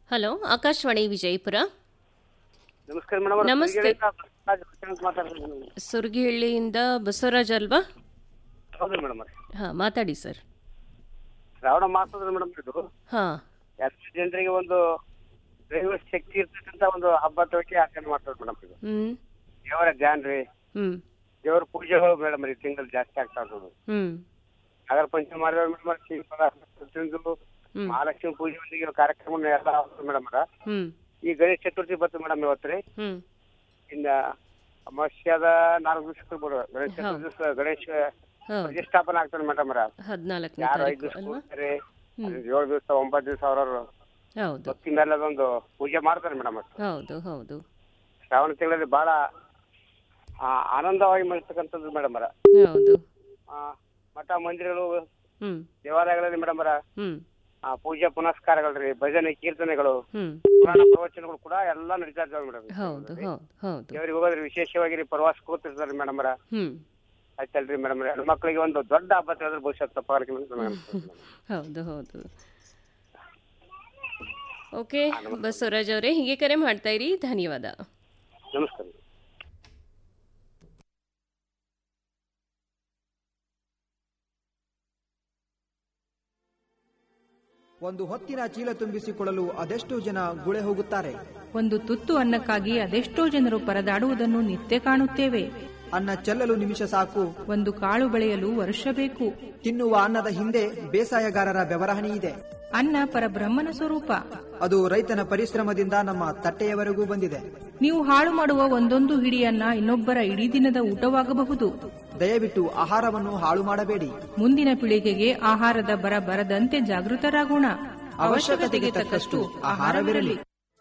Hello Akashvani Vijayapura ನಮಸ್ಕಾರ madam ನಮಸ್ತೆ. ಮಾತಾಡ್ತೀನಿ ಸುರಗಿಹಳ್ಳಿಯಿಂದ ಬಸವರಾಜ್ ಅಲ್ವಾ ಹೌದು ಮೇಡಮ್ ಹಾಂ ಮಾತಾಡಿ ಸರ್ ಶ್ರಾವಣ ಮಾಸದ ಮೇಡಮ್ ಇದು ಹಾಂ ಎಲ್ಲ ಜನರಿಗೆ ಒಂದು ದೈವ ಶಕ್ತಿ ಇರ್ತಕ್ಕಂಥ ಒಂದು ಹಬ್ಬ ತೋಕೆ ಆಚರಣೆ ಮಾಡ್ತಾರೆ ಮೇಡಮ್ ಇದು ಹ್ಞೂ ದೇವರ ಧ್ಯಾನ ರೀ ಹ್ಞೂ ದೇವರ ಪೂಜೆಗಳು ಮೇಡಮ್ ರೀ ತಿಂಗಳು ಜಾಸ್ತಿ ಆಗ್ತಾ ಇರ್ತದೆ ಹ್ಞೂ ನಗರ ಪಂಚಮಿ ಮಾಡಿದ್ರೆ ಮೇಡಮ್ ಶ್ರೀ ತಿಂದು ಹ್ಮ್. ಮಹಾಲಕ್ಷ್ಮಿ ಪೂಜೆ ಒಂದಿಗೆ ಕಾರ್ಯಕ್ರಮ ಎಲ್ಲ ಮೇಡಮ್ ಹ್ಞೂ ಈ ಗಣೇಶ ಚತುರ್ಥಿ ಬರ್ತದೆ ಮೇಡಮ್ ಇವತ್ತು ರೀ ಹ್ಞೂ ಇನ್ನ ಅಮಾವಾಸ್ಯಾದ ನಾಲ್ಕು ದಿವಸಕ್ಕೆ ಬಿಡುವ ಗಣೇಶ ಚತುರ್ಥಿ ದಿವಸ ಗಣೇಶ ಹಾಂ ಪ್ರತಿಷ್ಠಾಪನೆ ಆಗ್ತಾನೆ ಮೇಡಮ್ ಹದಿನಾಲ್ಕನೇ ಯಾರು ಐದು ತಾರೀಕು ದಿವಸ ಅಲ್ವಾ ಕೂರ್ತಾರೆ ಏಳು ದಿವಸ ಒಂಬತ್ತು ದಿವಸ ಅವ್ರವ್ರು ಹೌದು ಭಕ್ತಿ ಮೇಲೆ ಅದೊಂದು ಪೂಜೆ ಮಾಡ್ತಾರೆ ಮೇಡಮ್ ಅಷ್ಟು ಹೌದು ಹೌದು ಶ್ರಾವಣ ತಿಂಗಳಲ್ಲಿ ಬಹಳ ಆ, ಆನಂದವಾಗಿ ಮಾಡ್ತಕ್ಕಂಥದ್ದು ಮೇಡಮ್ ಅವರ ಹೌದು ಮಠ ಮಂದಿರಗಳು ಹ್ಞೂ ದೇವಾಲಯಗಳಲ್ಲಿ ಮೇಡಮ್ ಅವರ ಹ್ಞೂ ಪೂಜೆ ಪುನಸ್ಕಾರಗಳು ರೀ ಭಜನೆ ಕೀರ್ತನೆಗಳು ಹ್ಞೂ ಪುರಾಣ ಪ್ರವಚನಗಳು ಕೂಡ ಎಲ್ಲ ನಡೀತಾ ಇದ್ದಾವೆ ಮೇಡಮ್ ಹೌದು ಹೌದು ಹೌದು ದೇವರಿಗೆ ಹೋಗೋದ್ರೆ ವಿಶೇಷವಾಗಿ ರೀ ಪ್ರವಾಸ ಕೂತಿರ್ತಾರೆ ಮೇಡಮ್ ಅವರ ಹ್ಞೂ ಆಯ್ತಲ್ರಿ ಮೇಡಮ್ ಹೆಣ್ಮಕ್ಳಿಗೆ ಒಂದು ದೊಡ್ಡ ಹಬ್ಬ ತಿಳಿದ್ರೆ ಭವಿಷ್ಯ ತಪ್ಪಾಗಲಿಕ್ಕೆ ಮೇಡಮ್ ಹೌದು ಹೌದು ಓಕೆ ಬಸವರಾಜ್ ಅವರೇ ಹೀಗೆ ಕರೆ ಮಾಡ್ತಾ ಇರಿ ಧನ್ಯವಾದ ನಮಸ್ಕಾರ ಒಂದು ಹೊತ್ತಿನ ಚೀಲ ತುಂಬಿಸಿಕೊಳ್ಳಲು ಅದೆಷ್ಟೋ ಜನ ಗುಳೆ ಹೋಗುತ್ತಾರೆ ಒಂದು ತುತ್ತು ಅನ್ನಕ್ಕಾಗಿ ಅದೆಷ್ಟೋ ಜನರು ಪರದಾಡುವುದನ್ನು ನಿತ್ಯ ಕಾಣುತ್ತೇವೆ ಅನ್ನ ಚೆಲ್ಲಲು ನಿಮಿಷ ಸಾಕು ಒಂದು ಕಾಳು ಬೆಳೆಯಲು ವರ್ಷ ಬೇಕು ತಿನ್ನುವ ಅನ್ನದ ಹಿಂದೆ ಬೇಸಾಯಗಾರರ ಬೆವರಹಣಿ ಇದೆ ಅನ್ನ ಪರಬ್ರಹ್ಮನ ಸ್ವರೂಪ ಅದು ರೈತನ ಪರಿಶ್ರಮದಿಂದ ನಮ್ಮ ತಟ್ಟೆಯವರೆಗೂ ಬಂದಿದೆ ನೀವು ಹಾಳು ಮಾಡುವ ಒಂದೊಂದು ಹಿಡಿಯನ್ನ ಇನ್ನೊಬ್ಬರ ಇಡೀ ದಿನದ ಊಟವಾಗಬಹುದು ದಯವಿಟ್ಟು ಆಹಾರವನ್ನು ಹಾಳು ಮಾಡಬೇಡಿ ಮುಂದಿನ ಪೀಳಿಗೆಗೆ ಆಹಾರದ ಬರ ಬರದಂತೆ ಜಾಗೃತರಾಗೋಣ ಅವಶ್ಯಕತೆಗೆ ತಕ್ಕಷ್ಟು ಆಹಾರವಿರಲಿ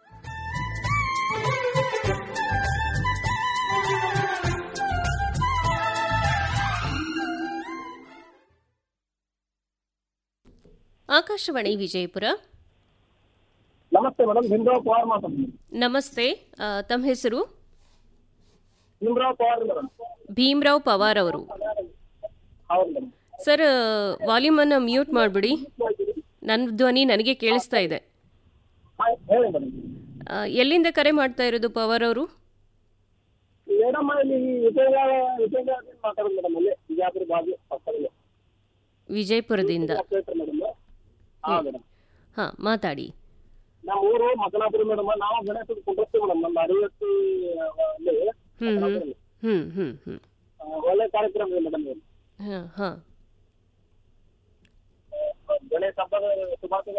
ಆಕಾಶವಾಣಿ ವಿಜಯಪುರ ನಮಸ್ತೆ ಮೇಡಮ್ ಭೀಮರಾವ್ ಪವಾರ್ ಮಾತಾಡ್ತೀನಿ ನಮಸ್ತೆ ಆ, ತಮ್ಮ ಹೆಸರು ಭೀಮರಾವ್ ಪವಾರ್ ಮೇಡಮ್ ಭೀಮ್ರಾವ್ ಪವಾರ್ ಅವರು ಹೌದು ಮೇಡಮ್ ಸರ್ ವಾಲ್ಯೂಮನ್ನು ಮ್ಯೂಟ್ ಮಾಡಿಬಿಡಿ ನನ್ನ ಧ್ವನಿ ನನಗೆ ಕೇಳಿಸ್ತಾ ಇದೆ ಆಯ್ತು ಹೇಳಿ ಮೇಡಮ್ ಆ, ಎಲ್ಲಿಂದ ಕರೆ ಮಾಡ್ತಾ ಇರೋದು ಪವಾರ್ ಅವರು ಮೇಡಮ್ ಇಲ್ಲಿ ವಿಜಯ ವಿಜಯ ಮಾತಾಡೋದು ಮೇಡಮ್ ಅಲ್ಲಿ ಬಿಜಾಪುರ ಬಾಜು ಪಕ್ಕದಲ್ಲಿ ವಿಜಯಪುರದಿಂದ ಆಪರೇಟರ್ ಮೇಡಮ್ ಹಾ ಮೇಡಮ್ ಹಾಂ ಮಾತಾಡಿ ನಮ್ಮ ಊರು ಮಕನಾಪುರ ಮೇಡಮ್ ನಾವು ಗಣೇಶ ಕುಂಡ್ರಸ್ತೀವಿ ಮೇಡಮ್ ನಮ್ಮ ಅಡಿವತ್ತಿ ಅಲ್ಲಿ ಹ್ಞೂ ಹ್ಞೂ ಹ್ಞೂ ಹ್ಞೂ ಹ್ಞೂ ಆ, ಒಳ್ಳೆ ಕಾರ್ಯಕ್ರಮ ಇದೆ ಮೇಡಮ್ ಹಾಂ ಹಾಂ ಗಣೇಶ ಹಬ್ಬದ ಶುಭಾಶಯ